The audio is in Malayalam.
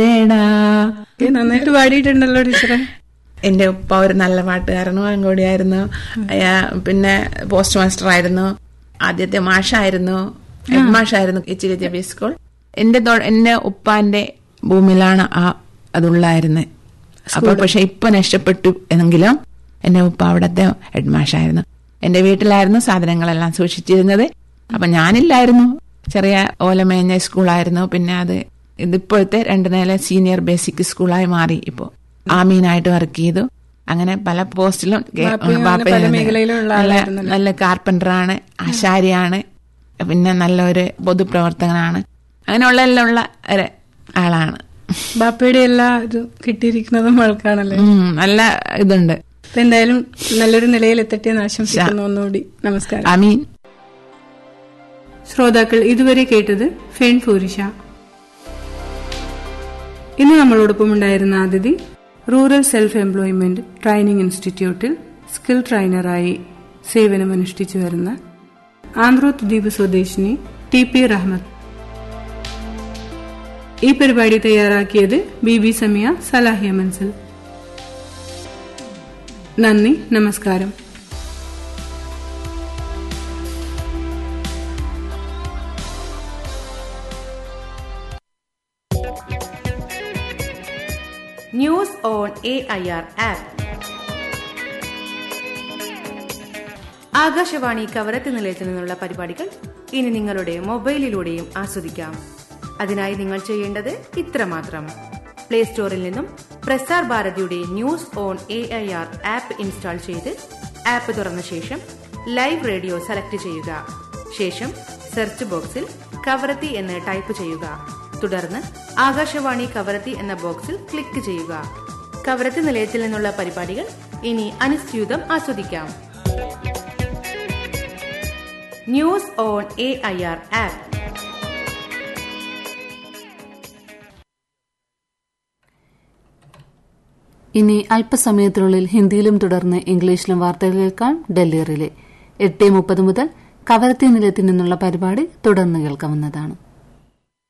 ഏടാ ഏ, നന്നായിട്ട് പാടിയിട്ടുണ്ടല്ലോ ടീച്ചറെ എന്റെ ഉപ്പ ഒരു നല്ല പാട്ടുകാരനും കൂടിയായിരുന്നു അയാ പിന്നെ പോസ്റ്റ് മാസ്റ്റർ ആയിരുന്നു ആദ്യത്തെ മാഷായിരുന്നു ഹെഡ് മാഷായിരുന്നു എച്ച് ഡി ബി സ്കൂൾ എന്റെ തൊ- എന്റെ ഉപ്പാന്റെ ഭൂമിയിലാണ് ആ അതുള്ളായിരുന്നത് അപ്പൊ പക്ഷെ ഇപ്പൊ നഷ്ടപ്പെട്ടു എന്നെങ്കിലും എന്റെ ഉപ്പ അവിടത്തെ ഹെഡ് മാഷായിരുന്നു എന്റെ വീട്ടിലായിരുന്നു സാധനങ്ങളെല്ലാം സൂക്ഷിച്ചിരുന്നത് അപ്പൊ ഞാനില്ലായിരുന്നു ചെറിയ ഓലമേഞ്ഞ സ്കൂളായിരുന്നു പിന്നെ അത് ഇതിപ്പോഴത്തെ രണ്ടു നില സീനിയർ ബേസിക് സ്കൂളായി മാറി ഇപ്പോ ആമീനായിട്ട് വർക്ക് ചെയ്തു അങ്ങനെ പല പോസ്റ്റിലും കേ- ബാപ്പയും അങ്ങനെ ബാപ്പയും പല അതെ. മേഖലയിലുള്ള നല്ല ആളായിരുന്നല്ലോ. നല്ല കാർപ്പൻ്ററാണ് ആശാരിയാണ് പിന്നെ നല്ലൊരു പൊതുപ്രവർത്തകനാണ് അങ്ങനെയുള്ള എല്ലാം ഉള്ള ഒരു ആളാണ് ബാപ്പയുടെ എല്ലാ ഇതും കിട്ടിയിരിക്കുന്നതും അവൾക്കാണല്ലേ ഉം, നല്ല ഇതുണ്ട് അപ്പൊ എന്തായാലും നല്ലൊരു നിലയിൽ എത്തട്ടെ എന്ന് ആശംസിക്കുന്നു ഒന്നുകൂടി നമസ്കാരം അമീൻ ശ്രോതാക്കൾ ഇതുവരെ കേട്ടത് ഫെൺ ഫൂരിഷ ഇന്ന് നമ്മളോടൊപ്പം ഉണ്ടായിരുന്ന അതിഥി റൂറൽ സെൽഫ് എംപ്ലോയ്മെന്റ് ട്രെയിനിംഗ് ഇൻസ്റ്റിറ്റ്യൂട്ടിൽ സ്കിൽ ട്രെയിനറായി സേവനമനുഷ്ഠിച്ചു വരുന്ന ആന്ത്രോത്ത് ദ്വീപ് സ്വദേശിനി ടി പി റഹ്മത്ത് ഈ പരിപാടി തയ്യാറാക്കിയത് ബി ബി സമിയ സലാഹിയ മൻസിൽ നന്ദി നമസ്കാരം news on A I R app Akashvani Kavaratti നിലയത്തിൽ നിന്നുള്ള പരിപാടികൾ ഇനി നിങ്ങളുടെ മൊബൈലിലൂടെയും ആസ്വദിക്കാം അതിനായി നിങ്ങൾ ചെയ്യേണ്ടത് ഇത്രമാത്രം പ്ലേ സ്റ്റോറിൽ നിന്നും പ്രസാർ ഭാരതിയുടെ news on A I R app install ചെയ്ത് ആപ്പ് തുറന്ന ശേഷം ലൈവ് റേഡിയോ സെലക്ട് ചെയ്യുക ശേഷം സെർച്ച് ബോക്സിൽ കവരത്തി എന്ന് ടൈപ്പ് ചെയ്യുക തുടർന്ന് ആകാശവാണി കവരത്തി എന്ന ബോക്സിൽ ക്ലിക്ക് ചെയ്യുക കവരത്തി നിലയത്തിൽ നിന്നുള്ള പരിപാടികൾ ഇനി അനുസ്യൂതം ആസ്വദിക്കാം news on A I R app ഇനി അല്പസമയത്തിനുള്ളിൽ ഹിന്ദിയിലും തുടർന്ന് ഇംഗ്ലീഷിലും വാർത്തകൾ കേൾക്കാം ഡൽഹി റിലേ എട്ട് മുപ്പത് മുതൽ കവരത്തി നിലയത്തിൽ നിന്നുള്ള പരിപാടി തുടർന്ന് കേൾക്കാവുന്നതാണ്